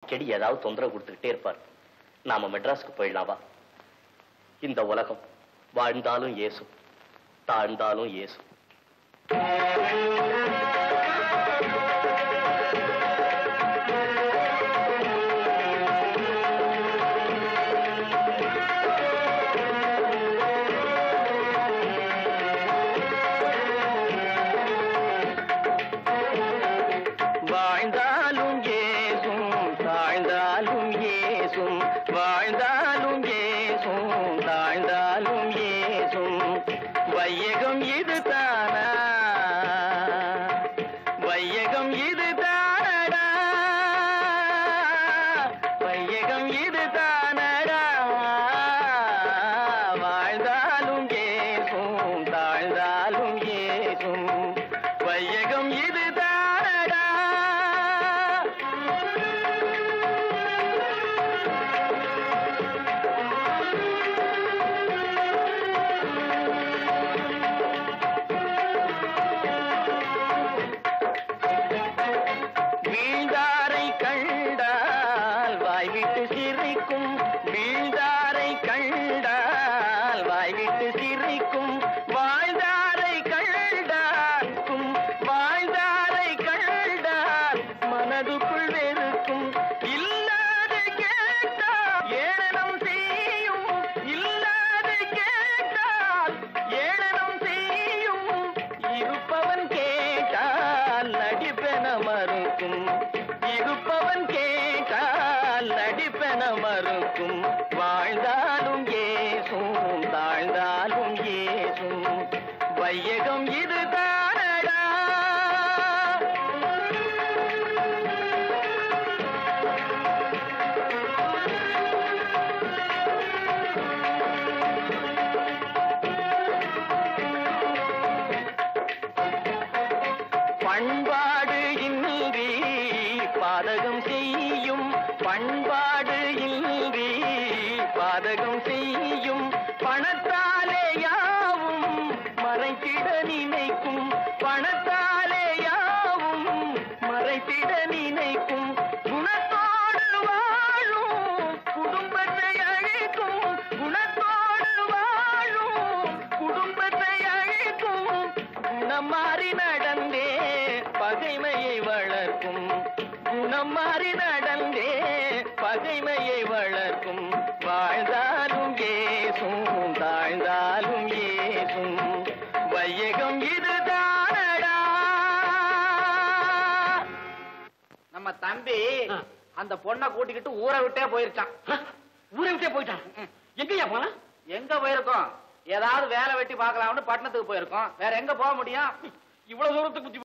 அடிக்கடி ஏதாவது தொந்தரவு கொடுத்துக்கிட்டே இருப்பார் நாம மெட்ராஸ்க்கு போயிடலாம் வா இந்த உலகம் வாழ்ந்தாலும் ஏசும் தாழ்ந்தாலும் ஏசும் வாழ்ந்தாலும் ஏசும் தாழ்ந்தாலும் ஏசும் வாழ்ந்தாலும் ஏசும் தாழ்ந்தாலும் ஏசும் வையகம் இது தானா வையகம் இது தானடா வையகம் இது தானடா வாழ்ந்தாலும் ஏசும் தாழ்ந்தாலும் ஏசும் வையகம் இது தானடா வீழ்ந்தாரை கண்டால் வாய்விட்டு சிரிக்கும் வீழ்ந்தாரை கண்டால் வாய்விட்டு சிரிக்கும் வாழ்ந்தாரை கண்டாக்கும் வாழ்ந்தாரை கண்டால் மனதுக்குள் வெறுக்கும் இல்லாது கேட்டால் ஏளனம் செய்யும் இல்லாது கேட்டால் ஏளனம் செய்யும் இருப்பவன் கேட்டால் நடிப்பென மறுக்கும் இருப்பவன் கேட்டால் நடிப்பென மறுக்கும் வாழ்ந்தாலும் ஏசும் தாழ்ந்தாலும் ஏசும் வையகம் இது தானடா பண்பாடு இன்றி பாதகம் செய்யும் பண்பாடு இன்றி பாதகம் செய்யும் பணத்தாலே யாவும் மறைத்திட நினைக்கும் பணத்தாலே யாவும் மறைத்திட நினைக்கும் குணத்தோடு வாழும் குடும்பத்தை அழிக்கும் குணத்தோடு வாழும் குடும்பத்தை அழிக்கும் குணம் மாறி நடந்தே பகைமையை வளர்க்கும் குணம் மாறி நடந்தே பகைமையை வளர்க்கும் வாழ்ந்தாலும் ஏசும் தாழ்ந்தாலும் ஏசும் வையகம் இது தானடா நம்ம தம்பி ஆ. அந்த பொண்ணை கூட்டிக்கிட்டு ஊரை விட்டே போயிருச்சான் ஊரை விட்டே போயிட்டான் எங்கயா போனா எங்க போயிருக்கோம் ஏதாவது வேலை வெட்டி பார்க்கலாம்னு பட்டணத்துக்கு போயிருக்கோம் வேற எங்க போக முடியும் இவ்வளவு தூரத்துக்கு புத்தி